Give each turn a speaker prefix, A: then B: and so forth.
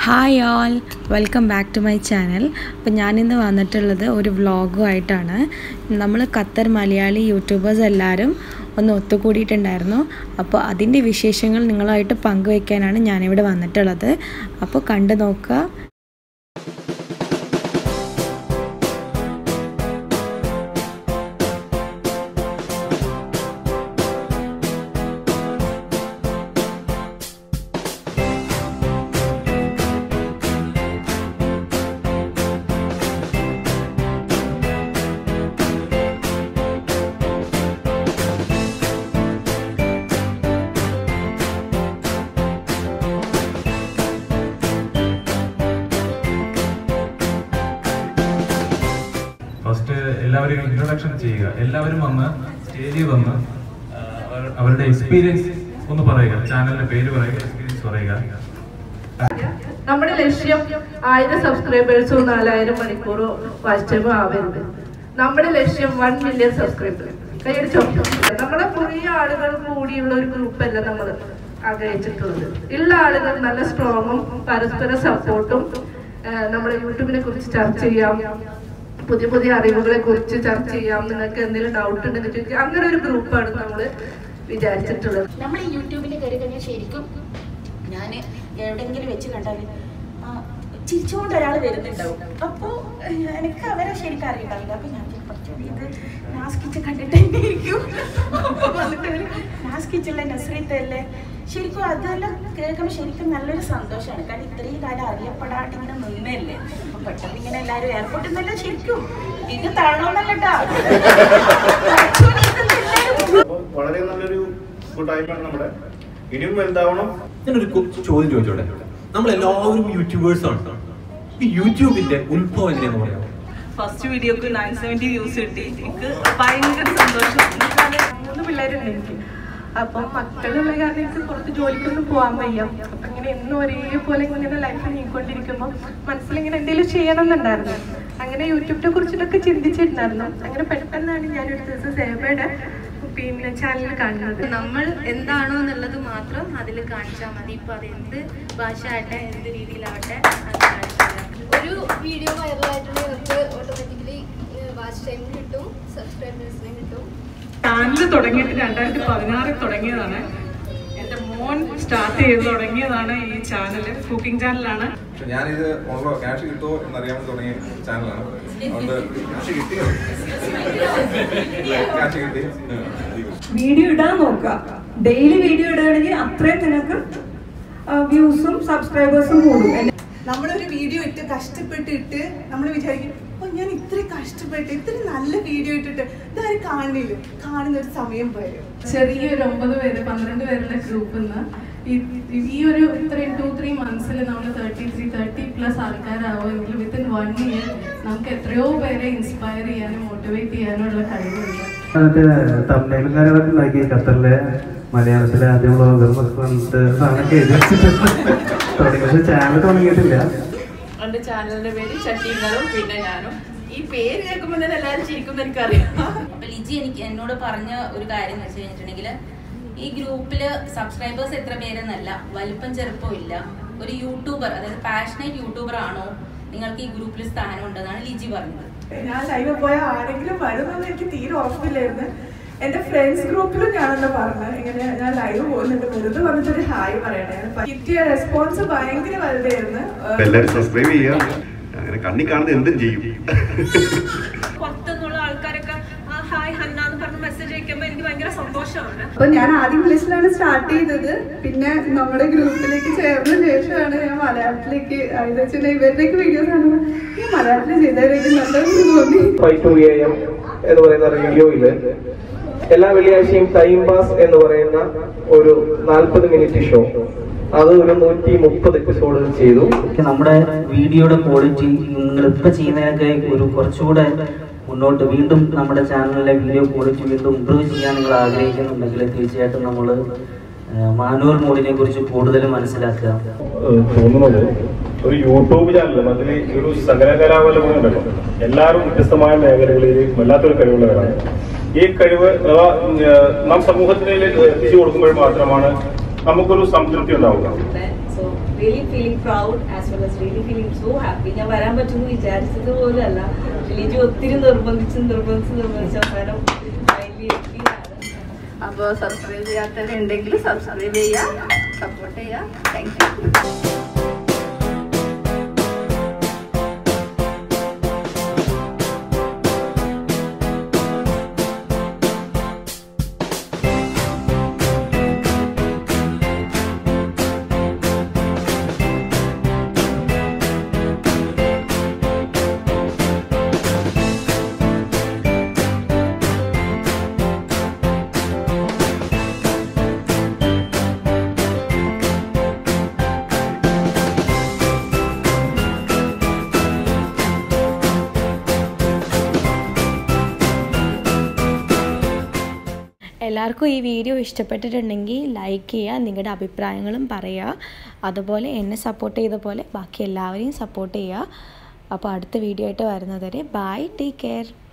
A: hi all welcome back to my channel അപ്പോൾ ഞാനിന്ന് വന്നിട്ടുള്ളത് ഒരു വ്ളോഗുമായിട്ടാണ് നമ്മൾ ഖത്തർ മലയാളി യൂട്യൂബേഴ്സ് എല്ലാവരും ഒന്ന് ഒത്തുകൂടിയിട്ടുണ്ടായിരുന്നു അപ്പോൾ അതിൻ്റെ വിശേഷങ്ങൾ നിങ്ങളുമായിട്ട് പങ്കുവയ്ക്കാനാണ് ഞാനിവിടെ വന്നിട്ടുള്ളത് അപ്പോൾ കണ്ടു നോക്കുക
B: ഫസ്റ്റ് എല്ലാവരും ഇൻട്രൊഡക്ഷൻ ചെയ്യുക എല്ലാവരും വന്ന് സ്റ്റേജിൽ വന്ന് ആ, അവർ- അവരുടെ എക്സ്പീരിയൻസ് ഒന്ന് പറയുക ചാനലിന്റെ പേര് പറയുക എക്സ്പീരിയൻസ് പറയുക
C: നമ്മുടെ ലക്ഷ്യം ആയിരം സബ്സ്ക്രൈബേഴ്സോ നാലായിരം മണിക്കൂറോ വാച്ച് ടൈമോ ആവരുത് നമ്മുടെ ലക്ഷ്യം വൺ മില്യൺ സബ്സ്ക്രൈബർ കൈയടിച്ചോ നമ്മുടെ കുറേ ആളുകൾ കൂടിയുള്ള ഒരു ഗ്രൂപ്പ് അല്ല നമ്മൾ ആഗ്രഹിച്ചിട്ടുള്ളത് ഉള്ള ആളുകൾ നല്ല സ്ട്രോങ്ങും പരസ്പര സപ്പോർട്ടും നമ്മുടെ യൂട്യൂബിനെ കുറിച്ച് ചർച്ച ചെയ്യാം പുതിയ പുതിയ അറിവുകളെ കുറിച്ച് ചർച്ച ചെയ്യാം നിങ്ങൾക്ക് എന്തെങ്കിലും ഡൗട്ട് ഉണ്ടെന്ന് ചോദിക്കാം അങ്ങനെ ഒരു ഗ്രൂപ്പാണ് നമ്മൾ വിചാരിച്ചിട്ടുള്ളത്
D: നമ്മൾ ഈ യൂട്യൂബിൽ കയറി കഴിഞ്ഞാൽ ശരിക്കും ഞാൻ എവിടെങ്കിലും വെച്ച് കണ്ടാൽ ചിരിച്ചുകൊണ്ട് ഒരാൾ വരുന്നുണ്ടാവും അപ്പോൾ എനിക്ക് അവരെ ശരിക്കും അറിയണ്ടാവില്ല അപ്പോൾ ഞാൻ കുറച്ചുകൂടി ഇത് നാസ്കിച്ച് കണ്ടിട്ട് തന്നെ ഇരിക്കും അപ്പോൾ വന്നിട്ട് അവർ നാസ്കിച്ചുള്ള നസ്രീത്തല്ലേ ശരിക്കും അതെല്ലാം കേൾക്കുമ്പോൾ ശരിക്കും നല്ലൊരു സന്തോഷമാണ് കാരണം ഇത്രയും കാലം അറിയപ്പെടാണ്ട് ഇങ്ങനെ നിന്നല്ലേ അപ്പം പെട്ടെന്ന് ഇങ്ങനെ എല്ലാവരും എയർപോർട്ടിൽ നിന്നല്ല ശരിക്കും ഇത് തള്ളണമെന്നല്ലട്ടാ
E: അപ്പോൾ വളരെ നല്ലൊരു കൂട്ടായ്മയാണ് നമ്മുടെ ഇനിയും വലുതാവണം
F: ഞാനൊരു കു- ചോദ്യം ചോദിച്ചോട്ടെ നമ്മൾ എല്ലാവരും യൂട്യൂബേഴ്സ് ആണ് ഈ യൂട്യൂബിന്റെ ഉത്ഭവം എങ്ങനെയാന്ന് പറയാമോ
G: ഫസ്റ്റ് വീഡിയോക്ക് നയൻ സെവൻറ്റി വ്യൂസ് കിട്ടി എനിക്ക് ഭയങ്കര സന്തോഷം എന്നുവെച്ചാല്
C: മൂന്ന് പിള്ളേരുണ്ട് എനിക്ക് അപ്പം മക്കളുള്ള കാരണം എനിക്ക് പുറത്ത് ജോലിക്കൊന്നും പോകാൻ വയ്യ അപ്പൊ ഇങ്ങനെ എന്നും ഒരേപോലെ ഇങ്ങനെ ലൈഫ് നീങ്ങിക്കൊണ്ടിരിക്കുമ്പോൾ മനസ്സിലിങ്ങനെ എന്തെങ്കിലും ചെയ്യണം എന്നുണ്ടായിരുന്നു അങ്ങനെ യൂട്യൂബിനെ കുറിച്ചിട്ടൊക്കെ ചിന്തിച്ചിട്ടുണ്ടായിരുന്നു അങ്ങനെ പെട്ടെന്നാണ് ഞാൻ ഒരു ദിവസം സേവയുടെ പിന്നെ ചാനൽ കാണുന്നത്
H: നമ്മൾ എന്താണോ എന്നുള്ളത് മാത്രം അതിൽ കാണിച്ചാൽ മതി ഇപ്പൊ അത് എന്ത് ഭാഷ ആവട്ടെ എന്ത് രീതിയിലാവട്ടെ അത് കാണിച്ചാൽ
I: ഒരു വീഡിയോ വൈറലായിട്ടുണ്ടെങ്കിൽ നമുക്ക് ഓട്ടോമാറ്റിക്കലി വാച്ച് ടൈം കിട്ടും സബ്സ്ക്രൈബേഴ്സിനെ കിട്ടും
G: ചാനൽ തുടങ്ങിയിട്ട് രണ്ടായിരത്തി പതിനാറിൽ തുടങ്ങിയതാണ് എൻ്റെ മോൻ സ്റ്റാർട്ട് ചെയ്ത് തുടങ്ങിയതാണ് ഈ ചാനൽ കുക്കിംഗ് ചാനലാണ്
J: പക്ഷെ ഞാനിത് ഉള്ള ക്യാഷ് കിട്ടുമോ എന്നറിയാൻ വേണ്ടി തുടങ്ങിയ ചാനലാണ് അതുകൊണ്ട് ക്യാഷ് കിട്ടിയോ ക്യാഷ് കിട്ടി
K: വീഡിയോ ഇടാൻ നോക്കുക ഡെയിലി വീഡിയോ ഇടുകയാണെങ്കിൽ അത്രയും നിങ്ങൾക്ക് വ്യൂസും സബ്സ്ക്രൈബേഴ്സും കൂടും
L: നമ്മളൊരു വീഡിയോ ഇട്ട് കഷ്ടപ്പെട്ട് ഇട്ട് നമ്മൾ വിചാരിക്കും ഓ ഞാൻ ഇത്ര കഷ്ടപ്പെട്ട് ഇത്ര നല്ല വീഡിയോ ഇട്ടിട്ട് ഇതാരും കാണില്ല കാണുന്ന ഒരു സമയം വരും
C: ചെറിയൊരു ഒമ്പത് പേര് പന്ത്രണ്ട് പേരുടെ ഗ്രൂപ്പിൽ നിന്ന് ഈ ഒരു ഇത്രയും ടു ത്രീ മന്ത്സിൽ നമ്മൾ തേർട്ടി ത്രീ തേർട്ടി പ്ലസ് ആൾക്കാരാവുമെങ്കിൽ വിത്തിൻ വൺ ഇയർ നമുക്ക് എത്രയോ പേരെ ഇൻസ്പയർ ചെയ്യാനും മോട്ടിവേറ്റ് ചെയ്യാനും ഉള്ള കഴിവുണ്ട്
M: മറ്റേ തമിഴ്നാട്ടിലും കാര്യങ്ങളൊക്കെ ഉണ്ടാക്കി ഖത്തറിലെ മലയാളത്തിലെ ആദ്യ ബ്ലോഗർ പറഞ്ഞിട്ട് സാധനമൊക്കെ എഴുതി വെച്ചിട്ടുണ്ട് തുടങ്ങി പക്ഷെ ചാനൽ തുടങ്ങിയിട്ടില്ല
D: എന്റെ ചാനലിന്റെ പേര് ചട്ടീങ്ങളും പിന്നെ ഞാനും ഈ പേര് കേൾക്കുമ്പോൾ തന്നെ എല്ലാവരും ചിരിക്കും എനിക്കറിയാം
H: അപ്പൊ ലിജി എനിക്ക് എന്നോട് പറഞ്ഞ ഒരു കാര്യം എന്ന് വെച്ച് കഴിഞ്ഞിട്ടുണ്ടെങ്കിൽ ഈ ഗ്രൂപ്പില് സബ്സ്ക്രൈബേഴ്സ് എത്ര പേരെന്നല്ല വലുപ്പം ചെറുപ്പം ഇല്ല ഒരു യൂട്യൂബർ അതായത് പാഷനേറ്റ് യൂട്യൂബർ ആണോ നിങ്ങൾക്ക് ഈ ഗ്രൂപ്പിൽ സ്ഥാനം ഉണ്ടെന്നാണ് ലിജി പറഞ്ഞത്
L: ഞാൻ ലൈവ് പോയ ആരെങ്കിലും വരുമെന്ന് എനിക്ക് തീരെ ഉറപ്പില്ലായിരുന്നു എന്റെ ഫ്രണ്ട്സ് ഗ്രൂപ്പിലും ഞാനെന്ന് പറഞ്ഞു ഇങ്ങനെ ഞാൻ ലൈവ് പോകുന്നുണ്ട് വെറുതെ വന്നിട്ടൊരു ഹായ് പറയണേ കിട്ടിയ റെസ്പോൺസ് ഭയങ്കര വലുതായിരുന്നു
E: എല്ലാവരും സബ്സ്ക്രൈബ് ചെയ്യുക അങ്ങനെ കണ്ണി കാണുന്നത് എന്തും ചെയ്യും
G: പുറത്തുനിന്നുള്ള ആൾക്കാരൊക്കെ ഹായ് ഹന്ന എന്ന് പറഞ്ഞ് മെസ്സേജ് അയക്കുമ്പോൾ എനിക്ക് ഭയങ്കര സന്തോഷമാണ്
L: അപ്പൊ ഞാൻ ആദ്യം ഇംഗ്ലീഷിലാണ് സ്റ്റാർട്ട് ചെയ്തത് പിന്നെ നമ്മുടെ ഗ്രൂപ്പിലേക്ക് ചേർന്ന ശേഷമാണ് ഞാൻ മലയാളത്തിലേക്ക് അതായത് വെച്ചാൽ ഇവരുടെയൊക്കെ വീഡിയോസ് കാണുമ്പോൾ ഈ മലയാളത്തിൽ ചെയ്താലേക്ക് നല്ലതെന്ന് തോന്നി
N: ഫൈവ് ടു എ എം എന്ന് പറയുന്ന റേഡിയോയില് എല്ലാ വെള്ളിയാഴ്ചയും ടൈം പാസ് എന്ന് പറയുന്ന ഒരു നാൽപ്പത് മിനിറ്റ് ഷോ അത് ഒരു നൂറ്റി മുപ്പത് എപ്പിസോഡുകൾ ചെയ്തു
O: നമ്മുടെ വീഡിയോയുടെ ക്വാളിറ്റി നിങ്ങൾ ഇപ്പൊ ചെയ്യുന്നതിനൊക്കെ ഒരു കുറച്ചുകൂടെ മുന്നോട്ട് വീണ്ടും നമ്മുടെ ചാനലിലെ വീഡിയോ ക്വാളിറ്റി വീണ്ടും ഇമ്പ്രൂവ് ചെയ്യാൻ നിങ്ങൾ ആഗ്രഹിക്കുന്നുണ്ടെങ്കിൽ തീർച്ചയായിട്ടും നമ്മൾ മാനുവൽ മോഡിനെ കുറിച്ച് കൂടുതൽ മനസ്സിലാക്കുക
P: തോന്നുന്നത് ഒരു യൂട്യൂബ് ചാനലും അതിൽ ഒരു സകല കലാവല്ലഭം ഉണ്ടല്ലോ എല്ലാവരും വ്യത്യസ്തമായ മേഖലകളിൽ വല്ലാത്തൊരു കഴിവുള്ളവരാണ് ഈ കഴിവ് അഥവാ നാം സമൂഹത്തിലേക്ക് എത്തിച്ചു കൊടുക്കുമ്പോൾ മാത്രമാണ് നമുക്കൊരു സംതൃപ്തി ഉണ്ടാവുക
Q: really feeling proud as well as really feeling so happy ഞാൻ വരാൻ പറ്റുമെന്ന് വിചാരിച്ചത് പോലും അല്ല ലിജു ഒത്തിരി നിർബന്ധിച്ച് നിർബന്ധിച്ച് നിർബന്ധിച്ച് അവസാനം finally എത്തിയതാണ്
C: അപ്പോൾ സബ്സ്ക്രൈബ് ചെയ്യാത്തവരുണ്ടെങ്കിൽ സബ്സ്ക്രൈബ് ചെയ്യുക സപ്പോർട്ട് ചെയ്യുക താങ്ക് യു
A: എല്ലാവർക്കും ഈ വീഡിയോ ഇഷ്ടപ്പെട്ടിട്ടുണ്ടെങ്കിൽ ലൈക്ക് ചെയ്യുക നിങ്ങളുടെ അഭിപ്രായങ്ങളും പറയുക അതുപോലെ എന്നെ സപ്പോർട്ട് ചെയ്ത പോലെ ബാക്കി എല്ലാവരെയും സപ്പോർട്ട് ചെയ്യുക അപ്പോൾ അടുത്ത വീഡിയോ ആയിട്ട് വരുന്നതുവരെ ബൈ ടേക്ക് കെയർ